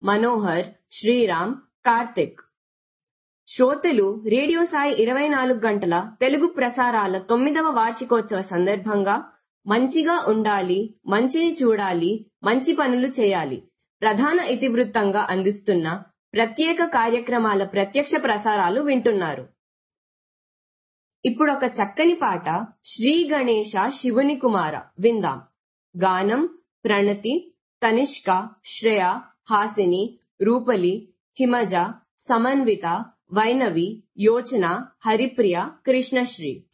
మనోహర్ శ్రీరామ్ కార్తిక్ శ్రోతలు రేడియో సాయి ఇరవై నాలుగు గంటల తెలుగు ప్రసారాల తొమ్మిదవ వార్షికోత్సవ సందర్భంగా మంచిగా ఉండాలి మంచిని చూడాలి మంచి పనులు చేయాలి ప్రధాన ఇతివృత్తంగా అందిస్తున్న ప్రత్యేక కార్యక్రమాల ప్రత్యక్ష ప్రసారాలు వింటున్నారు ఇప్పుడు ఒక చక్కని పాట శ్రీ గణేశ శివుని కుమార విందాం గానం ప్రణతి తనిష్క శ్రేయ హాసిని రూపలి హిమజ సమన్విత వైనవి యోచన హరిప్రియ కృష్ణశ్రీ